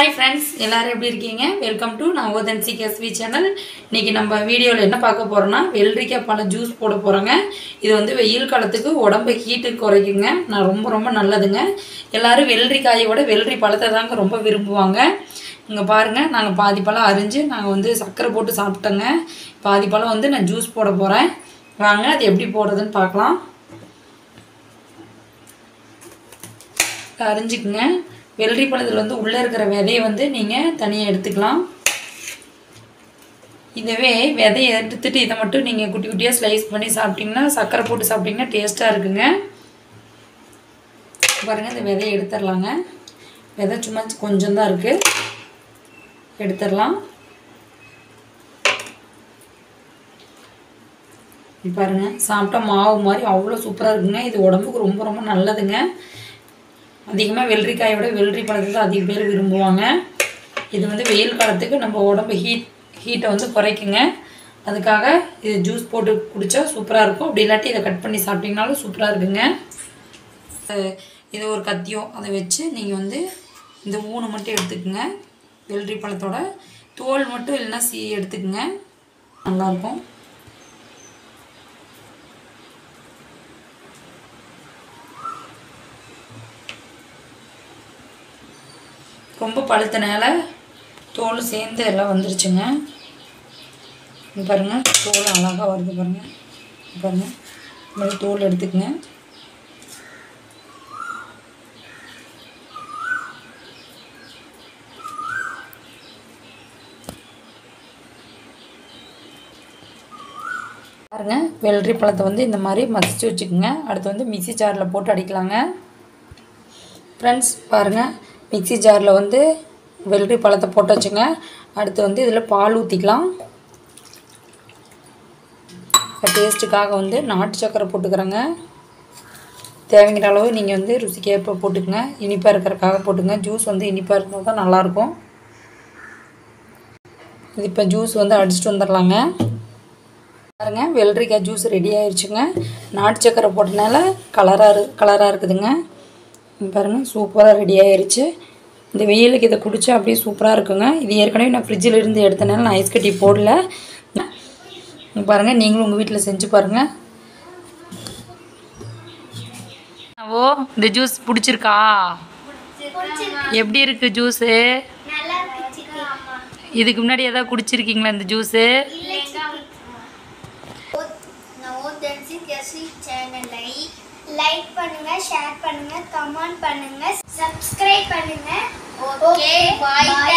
hi friends எல்லாரும் எப்படி இருக்கீங்க welcome to Navodhan CKSV channel இன்னைக்கு நம்ம வீடியோவில் என்ன பார்க்க போகிறோம்னா வெள்ளரிக்காய் பழம் ஜூஸ் போட போகிறோங்க இது வந்து வெயில் காலத்துக்கு உடம்பு ஹீட்டு குறைக்குங்க நான் ரொம்ப ரொம்ப நல்லதுங்க எல்லாரும் வெள்ளரிக்காயோட வெள்ளரி பழத்தை தாங்க ரொம்ப விரும்புவாங்க இங்கே பாருங்கள் நாங்கள் பாதி பழம் அரிஞ்சு நாங்கள் வந்து சர்க்கரை போட்டு சாப்பிட்டோங்க பாதி பழம் வந்து நான் ஜூஸ் போட போகிறேன் வாங்க அது எப்படி போடுறதுன்னு பார்க்கலாம் அரிஞ்சுக்குங்க வெள்ளரி பழத்தில் வந்து உள்ளே இருக்கிற விதையை வந்து நீங்கள் தனியாக எடுத்துக்கலாம் இதவே விதையை எடுத்துட்டு இதை மட்டும் நீங்கள் குட்டி குட்டியாக ஸ்லைஸ் பண்ணி சாப்பிட்டிங்கன்னா சர்க்கரை போட்டு சாப்பிட்டிங்கன்னா டேஸ்ட்டாக இருக்குங்க பாருங்கள் இந்த விதையை எடுத்துடலாங்க விதை சும்மா கொஞ்சம் தான் இருக்குது எடுத்துடலாம் பாருங்க சாப்பிட்டா மாவு மாதிரி அவ்வளோ சூப்பராக இருக்குங்க இது உடம்புக்கு ரொம்ப ரொம்ப நல்லதுங்க அதிகமாக வெள்ளரிக்காயோட வெள்ளரி பழத்தை தான் அதிக பேர் விரும்புவாங்க இது வந்து வெயில் காலத்துக்கு நம்ம உடம்பு ஹீட் ஹீட்டை வந்து குறைக்குங்க அதுக்காக இது ஜூஸ் போட்டு குடித்தா சூப்பராக இருக்கும் அப்படி இல்லாட்டி இதை கட் பண்ணி சாப்பிட்டிங்கனாலும் சூப்பராக இருக்குங்க அஹ் இது ஒரு கத்தியம் அதை வச்சு நீங்கள் வந்து இந்த ஊனை மட்டும் எடுத்துக்கோங்க வெள்ளரி பழத்தோட தோல் மட்டும் இல்லைன்னா சீ எடுத்துக்கோங்க நல்லாயிருக்கும் ரொம்ப பழுத்தனால தோல் சேர்ந்து எல்லாம் வந்துருச்சுங்க இங்க பாருங்க தோல் அழகாக வருது பாருங்க இங்க பாருங்க இந்த மாதிரி தோல் எடுத்துக்கங்க பாருங்க வெள்ளரி பழத்தை வந்து இந்த மாதிரி மசிச்சு வச்சுக்கோங்க அடுத்து வந்து மிக்ஸி ஜாரில் போட்டு அடிக்கலாங்க ஃப்ரெண்ட்ஸ் பாருங்கள் மிக்ஸி ஜாரில் வந்து வெள்ளரி பழத்தை போட்டு வச்சுங்க அடுத்து வந்து இதில் பால் ஊற்றிக்கலாம் டேஸ்ட்டுக்காக வந்து நாட்டு சக்கரை போட்டுக்கிறேங்க தேவைங்கிற அளவு நீங்கள் வந்து ருசிக்கேற்ப போட்டுக்கங்க இனிப்பாக இருக்கிறக்காக போட்டுங்க ஜூஸ் வந்து இனிப்பாக இருந்தால் தான் நல்லாயிருக்கும் இது இப்போ ஜூஸ் வந்து அடிச்சுட்டு வந்துடலாங்க பாருங்க வெள்ளரிக்காய் ஜூஸ் ரெடி ஆயிடுச்சுங்க நாட்டு சக்கரை போட்டனால கலராக இரு கலராக இருக்குதுங்க இங்க பாருங்க சூப்பராக ரெடி ஆயிருச்சு இந்த வெயிலுக்கு இதை குடிச்சா அப்படியே சூப்பராக இருக்குங்க இது ஏற்கனவே நான் ஃப்ரிட்ஜில் இருந்து எடுத்தனால நான் ஐஸ் கட்டி போடல இங்க பாருங்க நீங்களும் உங்கள் வீட்டில் செஞ்சு பாருங்க ஓ இந்த ஜூஸ் பிடிச்சிருக்கா எப்படி இருக்கு ஜூஸு நல்லா இருந்துச்சு அம்மா இதுக்கு முன்னாடி ஏதாவது குடிச்சிருக்கீங்களா இந்த ஜூஸு நவோதன்சி கெசி சேனலை லைக் பண்ணுங்க ஷேர் பண்ணுங்க கமெண்ட் பண்ணுங்க சப்ஸ்கிரைப் பண்ணுங்க ஓகே பாய்